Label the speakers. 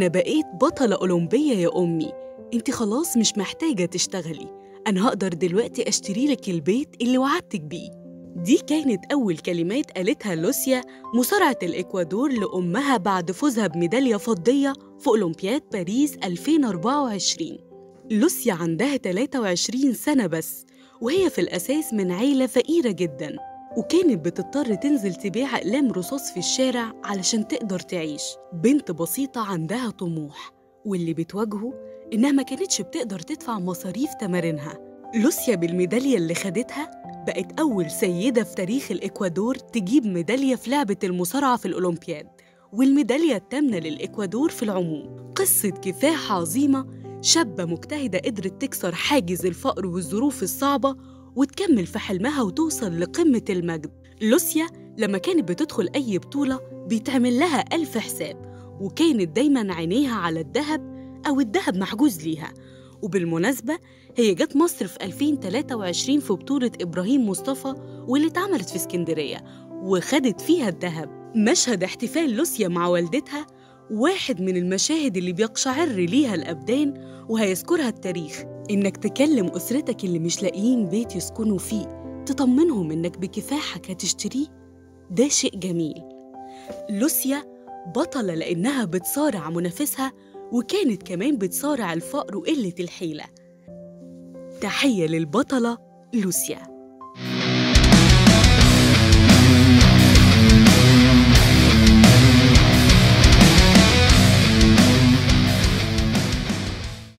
Speaker 1: أنا بقيت بطلة أولمبية يا أمي أنت خلاص مش محتاجة تشتغلي أنا هقدر دلوقتي أشتري لك البيت اللي وعدتك بيه دي كانت أول كلمات قالتها لوسيا مصارعة الإكوادور لأمها بعد فوزها بميدالية فضية في أولمبياد باريس 2024 لوسيا عندها 23 سنة بس وهي في الأساس من عيلة فقيرة جداً وكانت بتضطر تنزل تبيع أقلام رصاص في الشارع علشان تقدر تعيش بنت بسيطة عندها طموح واللي بتواجهه إنها ما كانتش بتقدر تدفع مصاريف تمارينها لوسيا بالميدالية اللي خدتها بقت أول سيدة في تاريخ الإكوادور تجيب ميدالية في لعبة المصارعة في الأولمبياد والميدالية الثامنة للإكوادور في العموم قصة كفاح عظيمة شابة مجتهدة قدرت تكسر حاجز الفقر والظروف الصعبة وتكمل في حلمها وتوصل لقمة المجد لوسيا لما كانت بتدخل أي بطولة بيتعمل لها ألف حساب وكانت دايماً عينيها على الذهب أو الذهب محجوز ليها وبالمناسبة هي جت مصر في 2023 في بطولة إبراهيم مصطفى واللي اتعملت في اسكندرية وخدت فيها الذهب مشهد احتفال لوسيا مع والدتها واحد من المشاهد اللي بيقشعر ليها الأبدان وهيذكرها التاريخ إنك تكلم أسرتك اللي مش لاقيين بيت يسكنوا فيه تطمنهم إنك بكفاحك هتشتريه ده شيء جميل لوسيا بطلة لأنها بتصارع منافسها وكانت كمان بتصارع الفقر وقلة الحيلة تحية للبطلة لوسيا